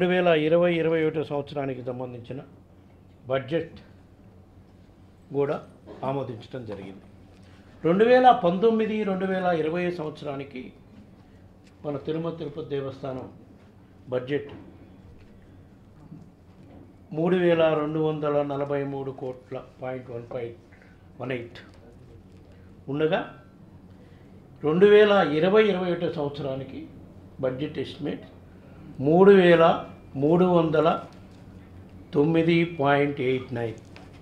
రెండు వేల ఇరవై ఇరవై ఒకటో సంవత్సరానికి సంబంధించిన బడ్జెట్ కూడా ఆమోదించడం జరిగింది రెండు వేల పంతొమ్మిది రెండు వేల ఇరవై సంవత్సరానికి మన తిరుమల తిరుపతి దేవస్థానం బడ్జెట్ మూడు వేల రెండు వందల నలభై మూడు కోట్ల point one five one eight ఉండగా రెండు వేల ఇరవై ఇరవై ఒకటో సంవత్సరానికి బడ్జెట్ ఎస్టిమేట్ మూడు వేల మూడు వందల తొమ్మిది పాయింట్ ఎయిట్ నైన్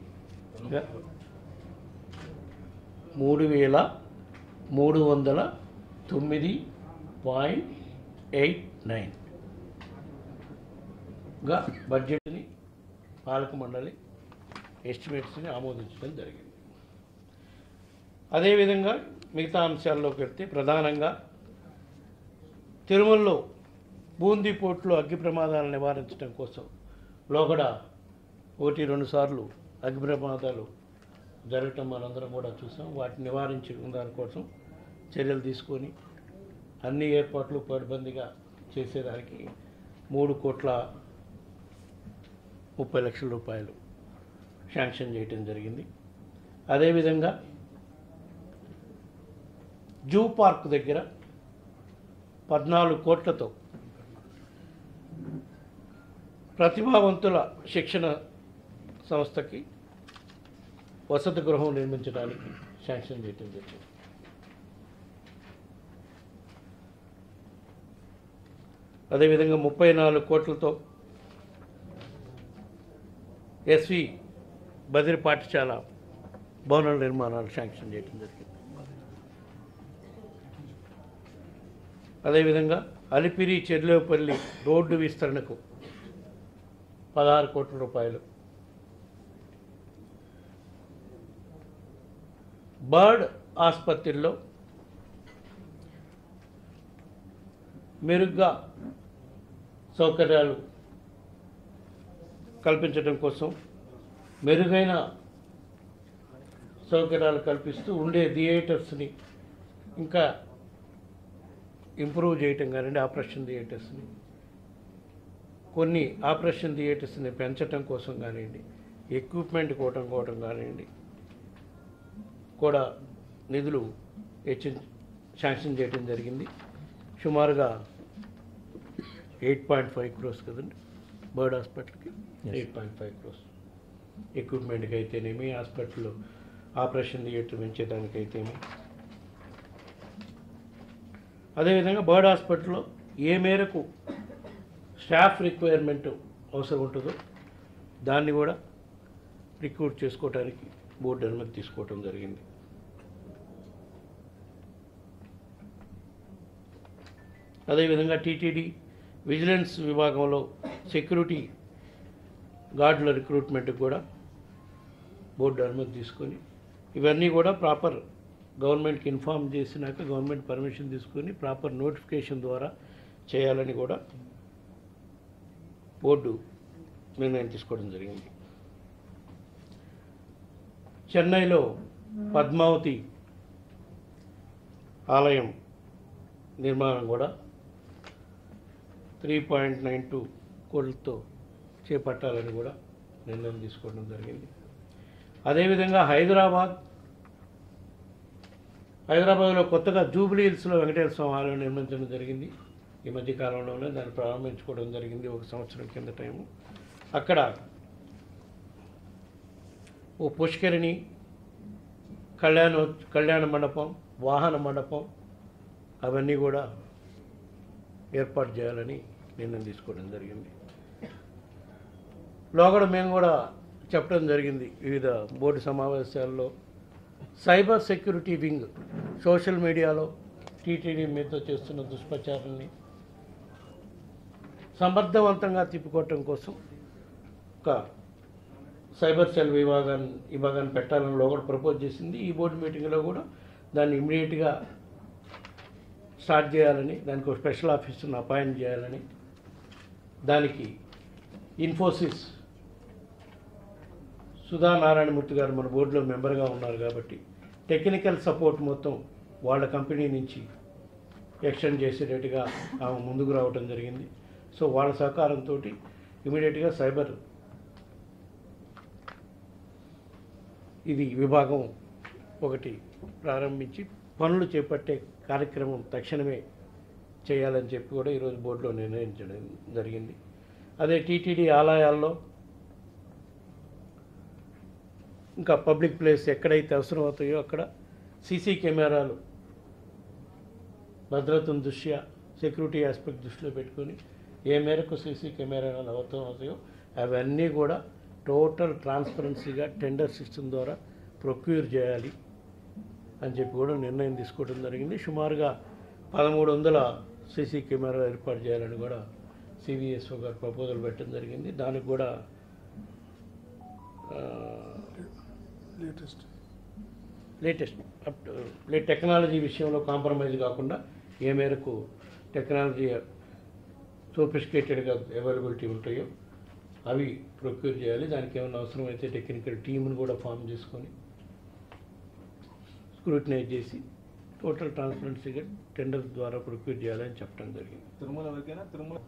మూడు వేల మూడు వందల తొమ్మిది పాయింట్ ఎయిట్ నైన్ గా బడ్జెట్ని పాలక మండలి ఎస్టిమేట్స్ని ఆమోదించడం జరిగింది అదేవిధంగా మిగతా అంశాల్లోకి వెళ్తే ప్రధానంగా తిరుమలలో బూందీ పోర్టులో అగ్ని ప్రమాదాలను నివారించడం కోసం లోగడ ఒకటి రెండు సార్లు అగ్ని ప్రమాదాలు జరగటం మనందరం కూడా చూసాం వాటిని నివారించడం దానికోసం చర్యలు తీసుకొని అన్ని ఏర్పాట్లు పడిబందిగా చేసేదానికి మూడు కోట్ల ముప్పై లక్షల రూపాయలు శాంక్షన్ చేయటం జరిగింది అదేవిధంగా జూ పార్క్ దగ్గర పద్నాలుగు కోట్లతో ప్రతిభావంతుల శిక్షణ సంస్థకి వసతి గృహం నిర్మించడానికి శాంక్షన్ చేయటం జరిగింది అదేవిధంగా ముప్పై నాలుగు కోట్లతో ఎస్వి బదిరి పాఠశాల భవనాల నిర్మాణాలు శాంక్షన్ చేయడం జరిగింది అదేవిధంగా అలిపిరి చెర్లేపల్లి రోడ్డు విస్తరణకు పదహారు కోట్ల రూపాయలు బర్డ్ ఆసుపత్రిలో మెరుగ్గా సౌకర్యాలు కల్పించడం కోసం మెరుగైన సౌకర్యాలు కల్పిస్తూ ఉండే థియేటర్స్ని ఇంకా ఇంప్రూవ్ చేయటం కానివ్వండి ఆపరేషన్ థియేటర్స్ని కొన్ని ఆపరేషన్ థియేటర్స్ని పెంచటం కోసం కానివ్వండి ఎక్విప్మెంట్ కోవటం కోవటం కానివ్వండి కూడా నిధులు హెచ్చి శాంక్షన్ చేయడం జరిగింది సుమారుగా ఎయిట్ పాయింట్ ఫైవ్ క్రోస్ కదండి బర్డ్ హాస్పిటల్కి ఎయిట్ పాయింట్ ఫైవ్ క్రోస్ ఎక్విప్మెంట్కి అయితేనేమి హాస్పిటల్లో ఆపరేషన్ థియేటర్ పెంచేదానికైతేమి అదేవిధంగా బర్డ్ హాస్పిటల్లో ఏ మేరకు స్టాఫ్ రిక్వైర్మెంట్ అవసరం ఉంటుందో దాన్ని కూడా రిక్రూట్ చేసుకోవడానికి బోర్డు అనుమతి తీసుకోవటం జరిగింది అదేవిధంగా టీటీడీ విజిలెన్స్ విభాగంలో సెక్యూరిటీ గార్డుల రిక్రూట్మెంట్కి కూడా బోర్డు అనుమతి తీసుకొని ఇవన్నీ కూడా ప్రాపర్ గవర్నమెంట్కి ఇన్ఫామ్ చేసినాక గవర్నమెంట్ పర్మిషన్ తీసుకొని ప్రాపర్ నోటిఫికేషన్ ద్వారా చేయాలని కూడా బోర్డు నిర్ణయం తీసుకోవడం జరిగింది చెన్నైలో పద్మావతి ఆలయం నిర్మాణం కూడా త్రీ పాయింట్ నైన్ టూ కోట్లతో చేపట్టాలని కూడా నిర్ణయం తీసుకోవడం జరిగింది అదేవిధంగా హైదరాబాద్ హైదరాబాద్లో కొత్తగా జూబ్లీ హిల్స్లో వెంకటేశ్వర స్వామి ఆలయం నిర్మించడం జరిగింది ఈ మధ్య కాలంలోనే దాన్ని ప్రారంభించుకోవడం జరిగింది ఒక సంవత్సరం కింద టైము అక్కడ ఓ పుష్కరిణి కళ్యాణ కళ్యాణ మండపం వాహన మండపం అవన్నీ కూడా ఏర్పాటు చేయాలని నిర్ణయం తీసుకోవడం జరిగింది లోగడ మేము కూడా చెప్పడం జరిగింది వివిధ బోర్డు సమావేశాల్లో cyber security wing social media TTD మీతో చేస్తున్న దుష్ప్రచారాన్ని సమర్థవంతంగా తిప్పుకోవటం కోసం ఒక సైబర్ సెల్ విభాగాన్ని విభాగాన్ని పెట్టాలని లోగడ ప్రపోజ్ చేసింది ఈ బోర్డు మీటింగ్లో కూడా దాన్ని ఇమీడియట్గా స్టార్ట్ చేయాలని దానికి ఒక స్పెషల్ ఆఫీసర్ని అపాయింట్ చేయాలని దానికి ఇన్ఫోసిస్ సుధా నారాయణమూర్తి గారు మన బోర్డులో మెంబర్గా ఉన్నారు కాబట్టి టెక్నికల్ సపోర్ట్ మొత్తం వాళ్ళ కంపెనీ నుంచి ఎక్స్టెండ్ చేసేటట్టుగా ఆమె ముందుకు రావడం జరిగింది సో వాళ్ళ సహకారంతో ఇమీడియట్గా సైబర్ ఇది విభాగం ఒకటి ప్రారంభించి పనులు చేపట్టే కార్యక్రమం తక్షణమే చేయాలని చెప్పి కూడా ఈరోజు బోర్డులో నిర్ణయించడం జరిగింది అదే టీటీడీ ఆలయాల్లో ఇంకా పబ్లిక్ ప్లేస్ ఎక్కడైతే అవసరం అవుతాయో అక్కడ సీసీ కెమెరాలు భద్రతను దృష్ట్యా సెక్యూరిటీ ఆస్పెక్ట్ దృష్టిలో పెట్టుకొని ఏ మేరకు సీసీ కెమెరాలు అవసరం అవుతాయో అవన్నీ కూడా టోటల్ ట్రాన్స్పరెన్సీగా టెండర్ సిస్టమ్ ద్వారా ప్రొక్యూర్ చేయాలి అని చెప్పి కూడా నిర్ణయం తీసుకోవడం జరిగింది సుమారుగా పదమూడు వందల సీసీ కెమెరాలు ఏర్పాటు చేయాలని కూడా సివిఎస్ఓ గారు ప్రపోజల్ పెట్టడం జరిగింది దానికి కూడా ఆ, లేటెస్ట్ లేటెస్ట్ అప్ లే టెక్నాలజీ విషయంలో కాంప్రమైజ్ కాకుండా ఏ మేరకు టెక్నాలజీ సోఫిస్టికేటెడ్గా అవైలబిలిటీ ఉంటాయో అవి ప్రొక్యూర్ చేయాలి దానికి ఏమైనా అవసరమైతే టెక్నికల్ టీంను కూడా ఫామ్ చేసుకొని స్క్రూటినైజ్ చేసి టోటల్ ట్రాన్స్పరెన్సీగా టెండర్ ద్వారా ప్రొక్యూర్ చేయాలని చెప్పడం జరిగింది తిరుమల వరకేనా తిరుమల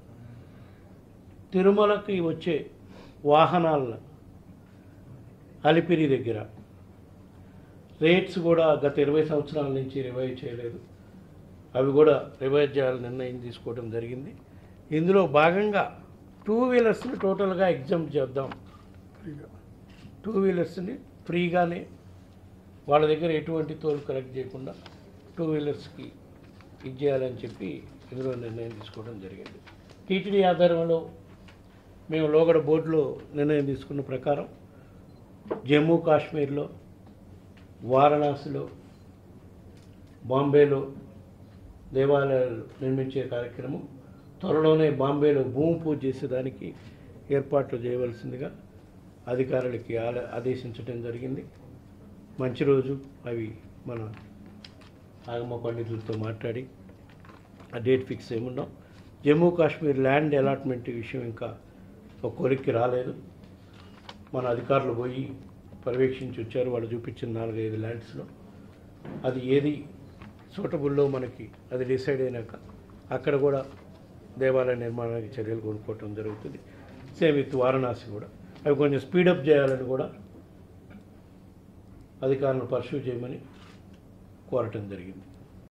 తిరుమలకి వచ్చే వాహనాల అలిపిరి దగ్గర రేట్స్ కూడా గత ఇరవై సంవత్సరాల నుంచి రివైవ్ చేయలేదు అవి కూడా రివైవ్ చేయాలని నిర్ణయం తీసుకోవడం జరిగింది ఇందులో భాగంగా టూ వీలర్స్ని టోటల్గా ఎగ్జామ్ చేద్దాం ఫ్రీగా టూ వీలర్స్ని ఫ్రీగానే వాళ్ళ దగ్గర ఎటువంటి తోలు కలెక్ట్ చేయకుండా టూ వీలర్స్కి ఇది చేయాలని చెప్పి ఇందులో నిర్ణయం తీసుకోవడం జరిగింది టీటీడీ ఆధారంలో మేము లోగడ బోర్డులో నిర్ణయం తీసుకున్న ప్రకారం జమ్మూ కాశ్మీర్లో వారణాసిలో బాంబేలో దేవాలయాలు నిర్మించే కార్యక్రమం త్వరలోనే బాంబేలో భూమి పూజ చేసేదానికి ఏర్పాట్లు చేయవలసిందిగా అధికారులకి ఆల- ఆదేశించడం జరిగింది మంచి రోజు అవి మన ఆగమ పండితులతో మాట్లాడి ఆ డేట్ ఫిక్స్ ఏమున్నాం జమ్మూ కాశ్మీర్ ల్యాండ్ అలాట్మెంట్ విషయం ఇంకా ఒక కొలిక్కి రాలేదు మన అధికారులు పోయి పర్యవేక్షించి వచ్చారు వాళ్ళు చూపించిన నాలుగైదు ల్యాండ్స్లో అది ఏది సూటబుల్లో మనకి అది డిసైడ్ అయినాక అక్కడ కూడా దేవాలయ నిర్మాణానికి చర్యలు కొనుక్కోవటం జరుగుతుంది సేమ్ విత్ వారణాసి కూడా అవి కొంచెం స్పీడప్ చేయాలని కూడా అధికారులను పర్సూ చేయమని కోరటం జరిగింది